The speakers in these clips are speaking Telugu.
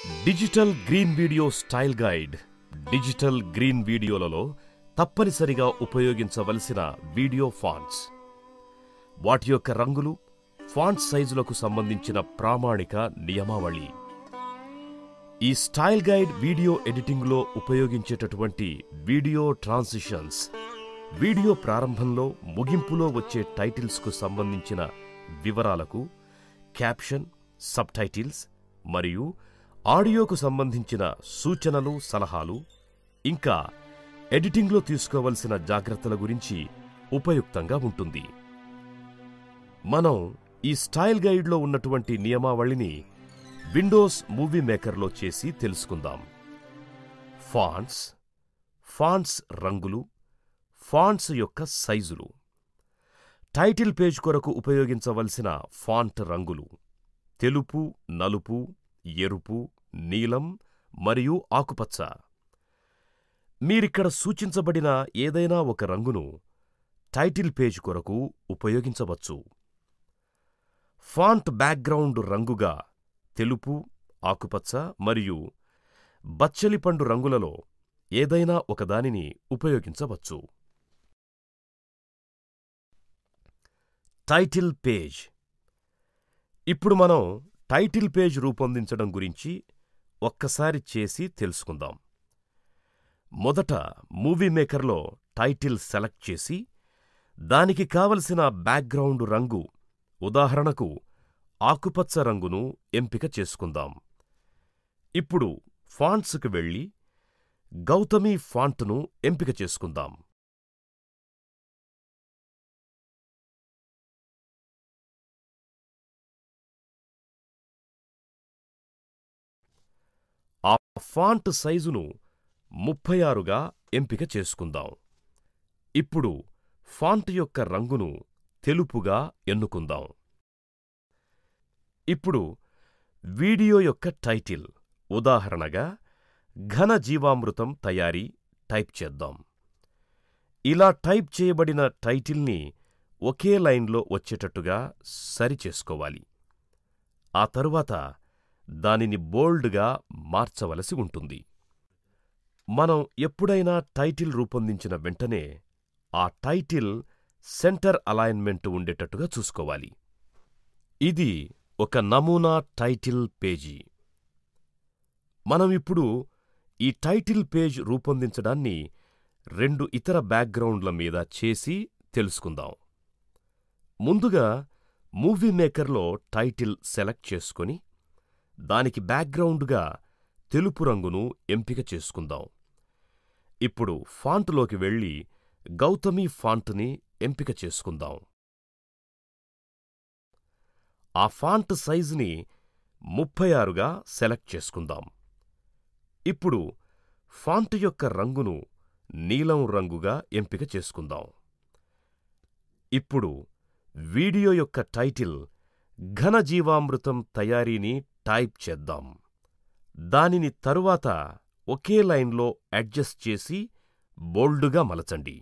digital Green video style guide Digital Green వీడియోలలో తప్పనిసరిగా ఉపయోగించవలసిన వీడియో ఫాంట్స్ వాటి యొక్క రంగులు ఫాంట్ సైజులకు సంబంధించిన ప్రామాణిక నియమావళి ఈ స్టైల్ గైడ్ వీడియో ఎడిటింగ్లో ఉపయోగించేటటువంటి వీడియో ట్రాన్సిషన్స్ వీడియో ప్రారంభంలో ముగింపులో వచ్చే టైటిల్స్కు సంబంధించిన వివరాలకు క్యాప్షన్ సబ్ టైటిల్స్ మరియు ఆడియోకు సంబంధించిన సూచనలు సలహాలు ఇంకా ఎడిటింగ్లో తీసుకోవలసిన జాగ్రత్తల గురించి ఉపయుక్తంగా ఉంటుంది మనం ఈ స్టైల్ గైడ్లో ఉన్నటువంటి నియమావళిని విండోస్ మూవీ మేకర్లో చేసి తెలుసుకుందాం ఫాంట్స్ ఫాంట్స్ రంగులు ఫాంట్స్ యొక్క సైజులు టైటిల్ పేజ్ కొరకు ఉపయోగించవలసిన ఫాంట్ రంగులు తెలుపు నలుపు ఎరుపు నీలం మరియు ఆకుపచ్చ మీరిక్కడ సూచించబడిన ఏదైనా ఒక రంగును టైటిల్ పేజ్ కొరకు ఉపయోగించవచ్చు ఫాంట్ బ్యాక్గ్రౌండ్ రంగుగా తెలుపు ఆకుపచ్చ మరియు బచ్చలిపండు రంగులలో ఏదైనా ఒకదానిని ఉపయోగించవచ్చు టైటిల్ పేజ్ ఇప్పుడు మనం టైటిల్ పేజ్ రూపొందించడం గురించి ఒక్కసారి చేసి తెలుసుకుందాం మొదట మూవీ మేకర్లో టైటిల్ సెలెక్ట్ చేసి దానికి కావలసిన బ్యాక్గ్రౌండ్ రంగు ఉదాహరణకు ఆకుపచ్చ రంగును ఎంపిక చేసుకుందాం ఇప్పుడు ఫాంట్స్కి వెళ్ళి గౌతమి ఫాంట్ను ఎంపిక చేసుకుందాం ఆ ఫాంట్ సైజును ముప్పై ఆరుగా ఎంపిక చేసుకుందాం ఇప్పుడు ఫాంట్ యొక్క రంగును తెలుపుగా ఎన్నుకుందాం ఇప్పుడు వీడియో యొక్క టైటిల్ ఉదాహరణగా ఘన జీవామృతం తయారీ టైప్ చేద్దాం ఇలా టైప్ చేయబడిన టైటిల్ని ఒకే లైన్లో వచ్చేటట్టుగా సరిచేసుకోవాలి ఆ తరువాత దానిని బోల్డ్గా మార్చవలసి ఉంటుంది మనం ఎప్పుడైనా టైటిల్ రూపొందించిన వెంటనే ఆ టైటిల్ సెంటర్ అలైన్మెంట్ ఉండేటట్టుగా చూసుకోవాలి ఇది ఒక నమూనా టైటిల్ పేజీ మనం ఇప్పుడు ఈ టైటిల్ పేజ్ రూపొందించడాన్ని రెండు ఇతర బ్యాక్గ్రౌండ్ల మీద చేసి తెలుసుకుందాం ముందుగా మూవీ మేకర్లో టైటిల్ సెలెక్ట్ చేసుకొని దానికి బ్యాక్గ్రౌండ్గా తెలుపు రంగును ఎంపిక చేసుకుందాం ఇప్పుడు ఫాంటులోకి వెళ్ళి గౌతమి ఫాంట్ని ఎంపిక చేసుకుందాం ఆ ఫాంట్ సైజుని ముప్పై ఆరుగా సెలెక్ట్ చేసుకుందాం ఇప్పుడు ఫాంట్ యొక్క రంగును నీలం రంగుగా ఎంపిక చేసుకుందాం ఇప్పుడు వీడియో యొక్క టైటిల్ ఘనజీవామృతం తయారీని టైప్ చేద్దాం దానిని తరువాత ఒకే లైన్లో అడ్జస్ట్ చేసి బోల్డుగా మలచండి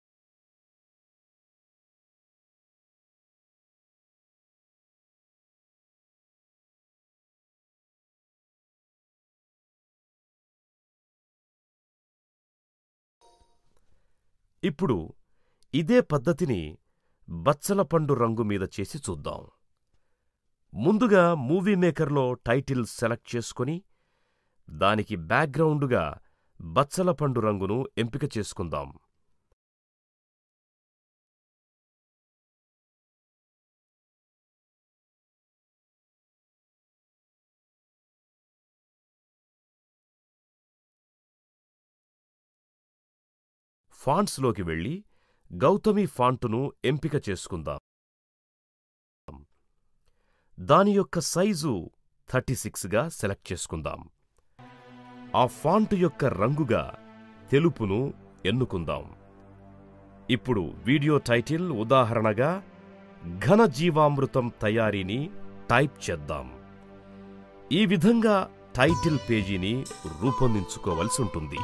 ఇప్పుడు ఇదే పద్ధతిని బచ్చలపండు రంగు మీద చేసి చూద్దాం ముందుగా మూవీ మేకర్లో టైటిల్ సెలెక్ట్ చేసుకొని దానికి బ్యాక్గ్రౌండుగా బచ్చలపండు రంగును ఎంపిక చేసుకుందాం ఫాంట్స్లోకి వెళ్ళి గౌతమి ఫాంటును ఎంపిక చేసుకుందాం దాని యొక్క సైజు థర్టీ సిక్స్గా సెలెక్ట్ చేసుకుందాం ఆ ఫాంట్ యొక్క రంగుగా తెలుపును ఎన్నుకుందాం ఇప్పుడు వీడియో టైటిల్ ఉదాహరణగా ఘన జీవామృతం తయారీని టైప్ చేద్దాం ఈ విధంగా టైటిల్ పేజీని రూపొందించుకోవలసి ఉంటుంది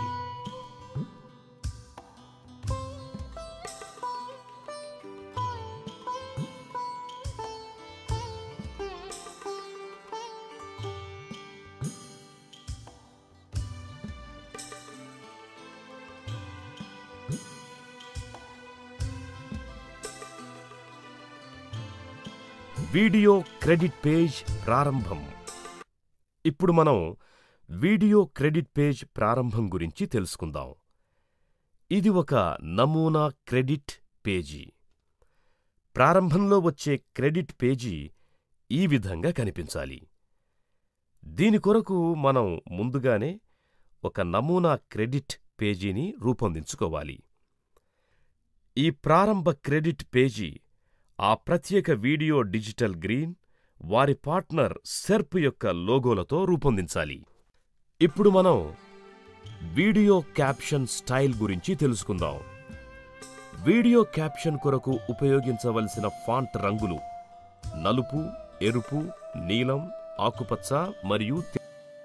వీడియో క్రెడిట్ పేజ్ ప్రారంభం ఇప్పుడు మనం వీడియో క్రెడిట్ పేజ్ ప్రారంభం గురించి తెలుసుకుందాం ఇది ఒక నమూనా క్రెడిట్ పేజీ ప్రారంభంలో వచ్చే క్రెడిట్ పేజీ ఈ విధంగా కనిపించాలి దీని కొరకు మనం ముందుగానే ఒక నమూనా క్రెడిట్ పేజీని రూపొందించుకోవాలి ఈ ప్రారంభ క్రెడిట్ పేజీ ఆ ప్రత్యేక వీడియో డిజిటల్ గ్రీన్ వారి పార్ట్నర్ సెర్ప్ యొక్క లోగోలతో రూపొందించాలి ఇప్పుడు మనం వీడియో క్యాప్షన్ స్టైల్ గురించి తెలుసుకుందాం వీడియో క్యాప్షన్ కొరకు ఉపయోగించవలసిన ఫాంట్ రంగులు నలుపు ఎరుపు నీలం ఆకుపచ్చ మరియు తె-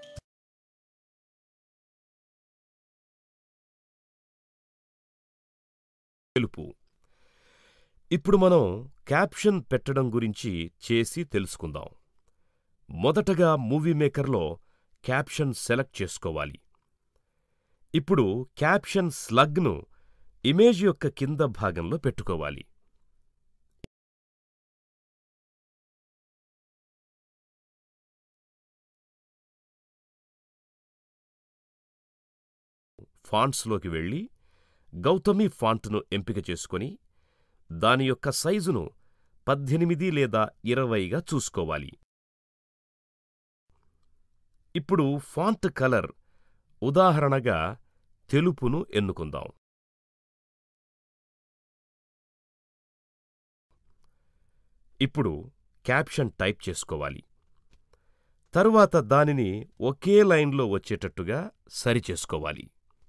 తెలుపు ఇప్పుడు మనం క్యాప్షన్ పెట్టడం గురించి చేసి తెలుసుకుందాం మొదటగా మూవీ మేకర్లో క్యాప్షన్ సెలెక్ట్ చేసుకోవాలి ఇప్పుడు క్యాప్షన్ స్లగ్ను ఇమేజ్ యొక్క కింద భాగంలో పెట్టుకోవాలి ఫాంట్స్లోకి వెళ్ళి గౌతమి ఫాంట్ను ఎంపిక చేసుకొని దాని యొక్క సైజును పద్దెనిమిది లేదా ఇరవైగా చూసుకోవాలి ఇప్పుడు ఫాంట్ కలర్ ఉదాహరణగా తెలుపును ఎన్నుకుందాం ఇప్పుడు క్యాప్షన్ టైప్ చేసుకోవాలి తరువాత దానిని ఒకే లైన్లో వచ్చేటట్టుగా సరిచేసుకోవాలి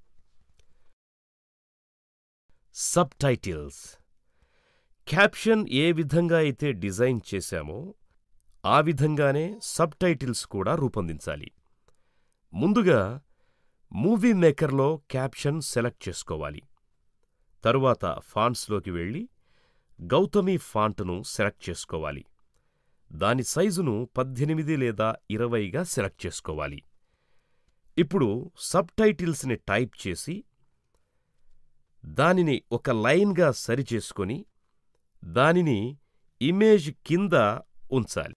సబ్ టైటిల్స్ క్యాప్షన్ ఏ విధంగా అయితే డిజైన్ చేశామో ఆ విధంగానే సబ్ టైటిల్స్ కూడా రూపొందించాలి ముందుగా మూవీ మేకర్లో క్యాప్షన్ సెలెక్ట్ చేసుకోవాలి తరువాత ఫాంట్స్లోకి వెళ్ళి గౌతమి ఫాంట్ను సెలెక్ట్ చేసుకోవాలి దాని సైజును పద్దెనిమిది లేదా ఇరవైగా సెలెక్ట్ చేసుకోవాలి ఇప్పుడు సబ్ టైటిల్స్ని టైప్ చేసి దానిని ఒక లైన్గా సరిచేసుకొని దానిని ఇమేజ్ కింద ఉంచాలి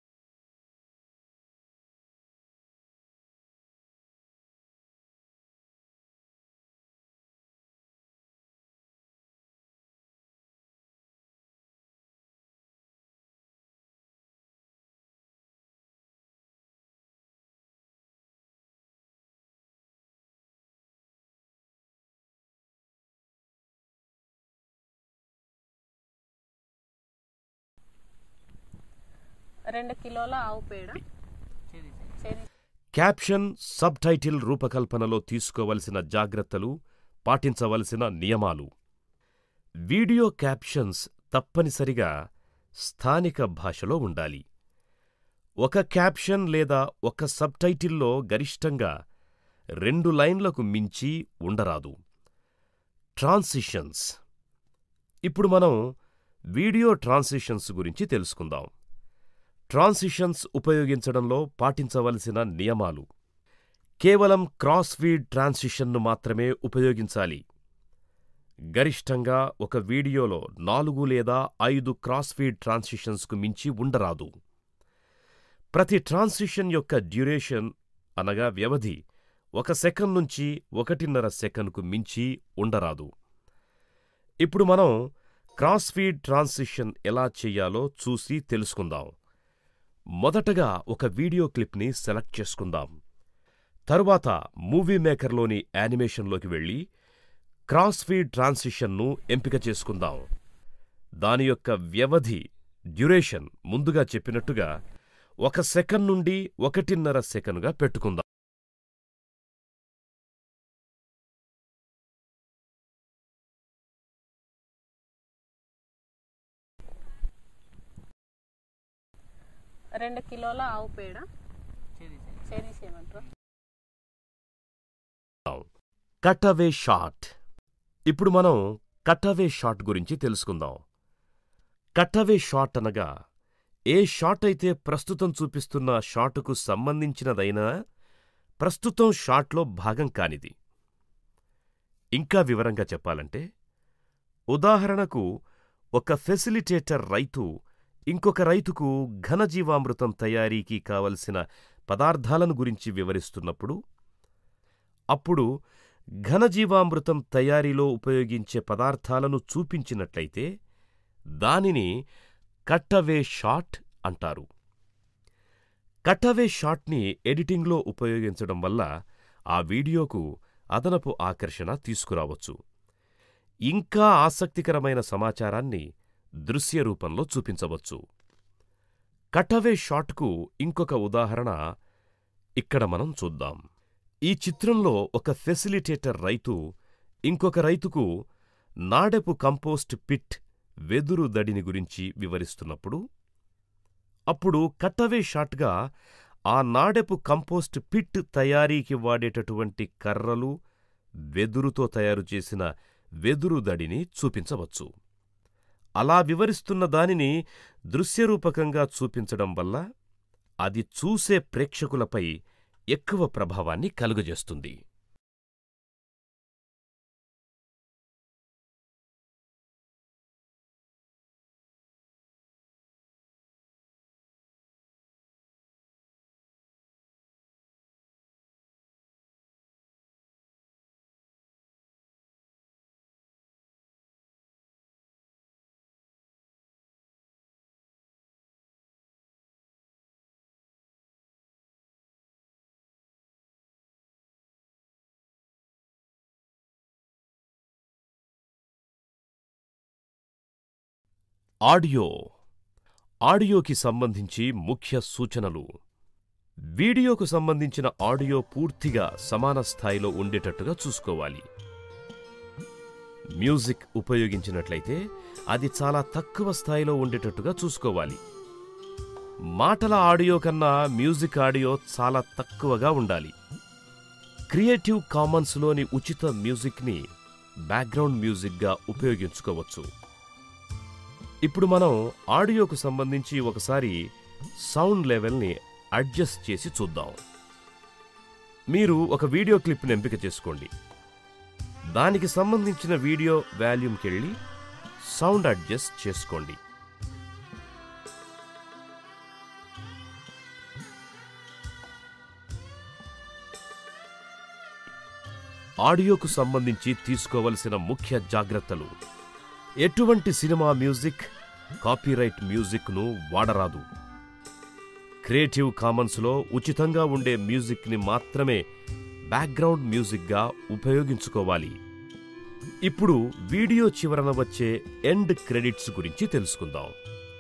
రెండు కిలోల ఆవు పేడ చెరి క్యాప్షన్ సబ్ టైటిల్ రూపకల్పనలో తీసుకోవలసిన జాగ్రత్తలు పాటించవలసిన నియమాలు వీడియో క్యాప్షన్స్ తప్పనిసరిగా స్థానిక భాషలో ఉండాలి ఒక క్యాప్షన్ లేదా ఒక సబ్ టైటిల్లో గరిష్టంగా రెండు లైన్లకు మించి ఉండరాదు ట్రాన్సిషన్స్ ఇప్పుడు మనం వీడియో ట్రాన్సిషన్స్ గురించి తెలుసుకుందాం ట్రాన్సిషన్స్ ఉపయోగించడంలో పాటించవలసిన నియమాలు కేవలం క్రాస్ ఫీడ్ ట్రాన్సిషన్ను మాత్రమే ఉపయోగించాలి గరిష్టంగా ఒక వీడియోలో నాలుగు లేదా ఐదు క్రాస్ ఫీడ్ ట్రాన్సిషన్స్కు మించి ఉండరాదు ప్రతి ట్రాన్సిషన్ యొక్క డ్యూరేషన్ అనగా వ్యవధి ఒక సెకన్ నుంచి ఒకటిన్నర సెకన్కు మించి ఉండరాదు ఇప్పుడు మనం క్రాస్ ఫీడ్ ట్రాన్సిషన్ ఎలా చెయ్యాలో చూసి తెలుసుకుందాం మొదటగా ఒక వీడియో క్లిప్ని సెలెక్ట్ చేసుకుందాం తరువాత మూవీ మేకర్లోని యానిమేషన్లోకి వెళ్ళి క్రాస్ ఫీడ్ ట్రాన్సిషన్ను ఎంపిక చేసుకుందాం దాని యొక్క వ్యవధి డ్యూరేషన్ ముందుగా చెప్పినట్టుగా ఒక సెకన్ నుండి ఒకటిన్నర సెకనుగా పెట్టుకుందాం రెండు కిలోల ఆవు పేడ చేసేయమంటారా కట్ అవే షాట్ ఇప్పుడు మనం కట్ అవే షాట్ గురించి తెలుసుకుందాం కట్ అవే షాట్ అనగా ఏ షాట్ అయితే ప్రస్తుతం చూపిస్తున్న షాటుకు సంబంధించినదైనా ప్రస్తుతం షాట్లో భాగం కానిది ఇంకా వివరంగా చెప్పాలంటే ఉదాహరణకు ఒక ఫెసిలిటేటర్ రైతు ఇంకొక రైతుకు ఘనజీవామృతం తయారీకి కావలసిన పదార్థాలను గురించి వివరిస్తున్నప్పుడు అప్పుడు ఘనజీవామృతం తయారీలో ఉపయోగించే పదార్థాలను చూపించినట్లయితే దానిని కట్టవే షాట్ అంటారు కట్టవే షాట్ని ఎడిటింగ్లో ఉపయోగించడం వల్ల ఆ వీడియోకు అదనపు ఆకర్షణ తీసుకురావచ్చు ఇంకా ఆసక్తికరమైన సమాచారాన్ని దృశ్య రూపంలో చూపించవచ్చు కట్టవే షాట్కు ఇంకొక ఉదాహరణ ఇక్కడ మనం చూద్దాం ఈ చిత్రంలో ఒక ఫెసిలిటేటర్ రైతు ఇంకొక రైతుకు నాడెపు కంపోస్ట్ పిట్ వెదురు దడిని గురించి వివరిస్తున్నప్పుడు అప్పుడు కట్టవే షాట్గా ఆ నాడెపు కంపోస్ట్ పిట్ తయారీకి వాడేటటువంటి కర్రలు వెదురుతో తయారు చేసిన వెదురు దడిని చూపించవచ్చు అలా వివరిస్తున్న దానిని దృశ్యరూపకంగా చూపించడం వల్ల అది చూసే ప్రేక్షకులపై ఎక్కువ ప్రభావాన్ని కలుగజేస్తుంది ఆడియో ఆడియోకి సంబంధించి ముఖ్య సూచనలు వీడియోకు సంబంధించిన ఆడియో పూర్తిగా సమాన స్థాయిలో ఉండేటట్టుగా చూసుకోవాలి మ్యూజిక్ ఉపయోగించినట్లయితే అది చాలా తక్కువ స్థాయిలో ఉండేటట్టుగా చూసుకోవాలి మాటల ఆడియో కన్నా మ్యూజిక్ ఆడియో చాలా తక్కువగా ఉండాలి క్రియేటివ్ కామన్స్లోని ఉచిత మ్యూజిక్ని బ్యాక్గ్రౌండ్ మ్యూజిక్గా ఉపయోగించుకోవచ్చు ఇప్పుడు మనం ఆడియోకు సంబంధించి ఒకసారి సౌండ్ లెవెల్ని అడ్జస్ట్ చేసి చూద్దాం మీరు ఒక వీడియో క్లిప్ని ఎంపిక చేసుకోండి దానికి సంబంధించిన వీడియో వాల్యూమ్కి వెళ్ళి సౌండ్ అడ్జస్ట్ చేసుకోండి ఆడియోకు సంబంధించి తీసుకోవలసిన ముఖ్య జాగ్రత్తలు ఎటువంటి సినిమా మ్యూజిక్ కాపీరైట్ మ్యూజిక్ను వాడరాదు క్రియేటివ్ కామన్స్లో ఉచితంగా ఉండే మ్యూజిక్ని మాత్రమే బ్యాక్గ్రౌండ్ మ్యూజిక్గా ఉపయోగించుకోవాలి ఇప్పుడు వీడియో చివరన వచ్చే ఎండ్ క్రెడిట్స్ గురించి తెలుసుకుందాం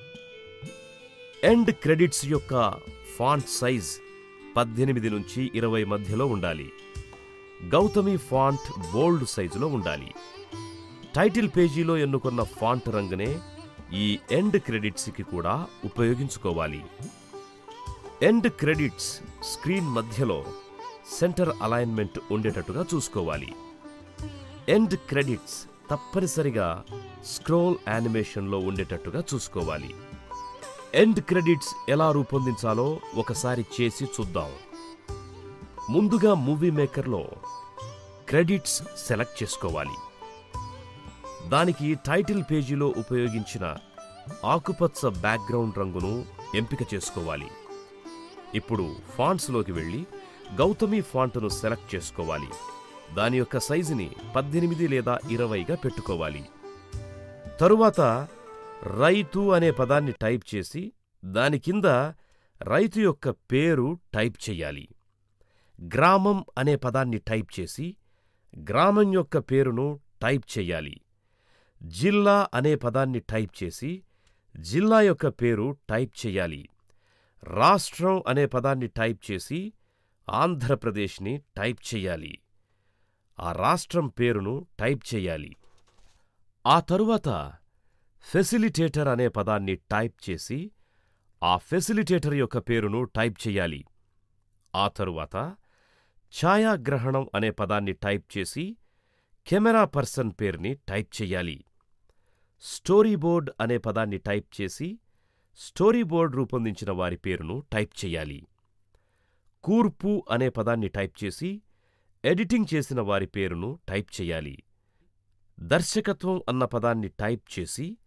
ఎండ్ క్రెడిట్స్ యొక్క ఫాంట్ సైజ్ పద్దెనిమిది నుంచి ఇరవై మధ్యలో ఉండాలి గౌతమి ఫాంట్ బోల్డ్ సైజులో ఉండాలి టైటిల్ పేజీలో ఎన్నుకున్న ఫాంట్ రంగునే ఈ ఎండ్ క్రెడిట్స్కి కూడా ఉపయోగించుకోవాలి ఎండ్ క్రెడిట్స్ స్క్రీన్ మధ్యలో సెంటర్ అలైన్మెంట్ ఉండేటట్టుగా చూసుకోవాలి ఎండ్ క్రెడిట్స్ తప్పనిసరిగా స్క్రోల్ యానిమేషన్లో ఉండేటట్టుగా చూసుకోవాలి ఎండ్ క్రెడిట్స్ ఎలా రూపొందించాలో ఒకసారి చేసి చూద్దాం ముందుగా మూవీ మేకర్లో క్రెడిట్స్ సెలెక్ట్ చేసుకోవాలి దానికి టైటిల్ పేజీలో ఉపయోగించిన ఆకుపచ్చ బ్యాక్గ్రౌండ్ రంగును ఎంపిక చేసుకోవాలి ఇప్పుడు ఫాంట్స్లోకి వెళ్ళి గౌతమి ఫాంట్ను సెలెక్ట్ చేసుకోవాలి దాని యొక్క సైజుని పద్దెనిమిది లేదా ఇరవైగా పెట్టుకోవాలి తరువాత రైతు అనే పదాన్ని టైప్ చేసి దాని కింద రైతు యొక్క పేరు టైప్ చెయ్యాలి గ్రామం అనే పదాన్ని టైప్ చేసి గ్రామం యొక్క పేరును టైప్ చెయ్యాలి జిల్లా అనే పదాన్ని టైప్ చేసి జిల్లా యొక్క పేరు టైప్ చెయ్యాలి రాష్ట్రం అనే పదాన్ని టైప్ చేసి ఆంధ్రప్రదేశ్ని టైప్ చెయ్యాలి ఆ రాష్ట్రం పేరును టైప్ చెయ్యాలి ఆ తరువాత ఫెసిలిటేటర్ అనే పదాన్ని టైప్ చేసి ఆ ఫెసిలిటేటర్ యొక్క పేరును టైప్ చెయ్యాలి ఆ తరువాత ఛాయాగ్రహణం అనే పదాన్ని టైప్ చేసి కెమెరా పర్సన్ పేరుని టైప్ చెయ్యాలి స్టోరీ బోర్డ్ అనే పదాన్ని టైప్ చేసి స్టోరీ బోర్డ్ రూపొందించిన వారి పేరును టైప్ చెయ్యాలి కూర్పు అనే పదాన్ని టైప్ చేసి ఎడిటింగ్ చేసిన వారి పేరును టైప్ చెయ్యాలి దర్శకత్వం అన్న పదాన్ని టైప్ చేసి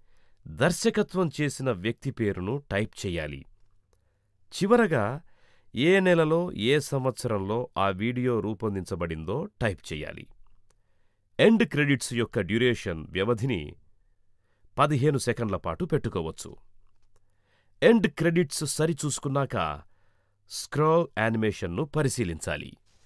దర్శకత్వం చేసిన వ్యక్తి పేరును టైప్ చేయాలి చివరగా ఏ నెలలో ఏ సంవత్సరంలో ఆ వీడియో రూపొందించబడిందో టైప్ చేయాలి ఎండ్ క్రెడిట్స్ యొక్క డ్యూరేషన్ వ్యవధిని పదిహేను సెకండ్ల పాటు పెట్టుకోవచ్చు ఎండ్ క్రెడిట్స్ సరిచూసుకున్నాక స్క్రోల్ యానిమేషన్ను పరిశీలించాలి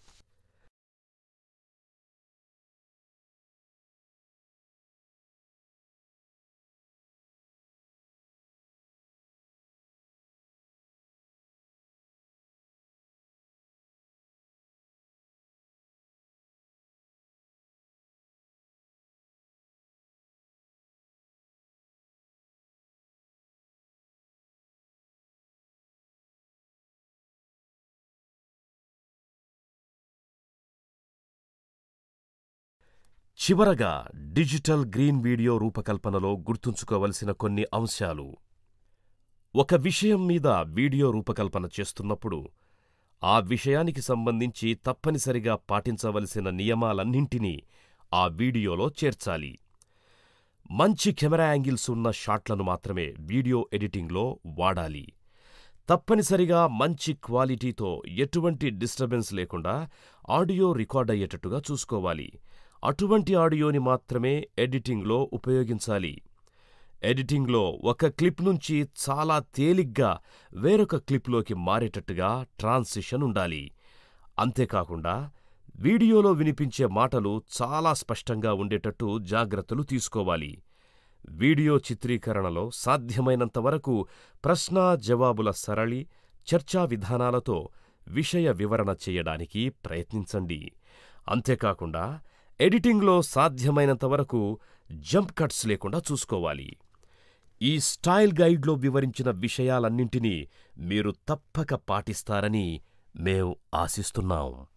చివరగా డిజిటల్ గ్రీన్ వీడియో రూపకల్పనలో గుర్తుంచుకోవలసిన కొన్ని అంశాలు ఒక విషయం మీద వీడియో రూపకల్పన చేస్తున్నప్పుడు ఆ విషయానికి సంబంధించి తప్పనిసరిగా పాటించవలసిన నియమాలన్నింటినీ ఆ వీడియోలో చేర్చాలి మంచి కెమెరా యాంగిల్స్ ఉన్న షాట్లను మాత్రమే వీడియో ఎడిటింగ్లో వాడాలి తప్పనిసరిగా మంచి క్వాలిటీతో ఎటువంటి డిస్టర్బెన్స్ లేకుండా ఆడియో రికార్డ్ అయ్యేటట్టుగా చూసుకోవాలి అటువంటి ఆడియోని మాత్రమే ఎడిటింగ్లో ఉపయోగించాలి ఎడిటింగ్లో ఒక క్లిప్ నుంచి చాలా తేలిగ్గా వేరొక క్లిప్లోకి మారేటట్టుగా ట్రాన్సిషన్ ఉండాలి అంతేకాకుండా వీడియోలో వినిపించే మాటలు చాలా స్పష్టంగా ఉండేటట్టు జాగ్రత్తలు తీసుకోవాలి వీడియో చిత్రీకరణలో సాధ్యమైనంత వరకు ప్రశ్న జవాబుల సరళి చర్చా విధానాలతో విషయ వివరణ చేయడానికి ప్రయత్నించండి అంతేకాకుండా ఎడిటింగ్లో సాధ్యమైనంత వరకు జంప్ కట్స్ లేకుండా చూసుకోవాలి ఈ స్టైల్ గైడ్లో వివరించిన విషయాలన్నింటినీ మీరు తప్పక పాటిస్తారని మేం ఆశిస్తున్నాం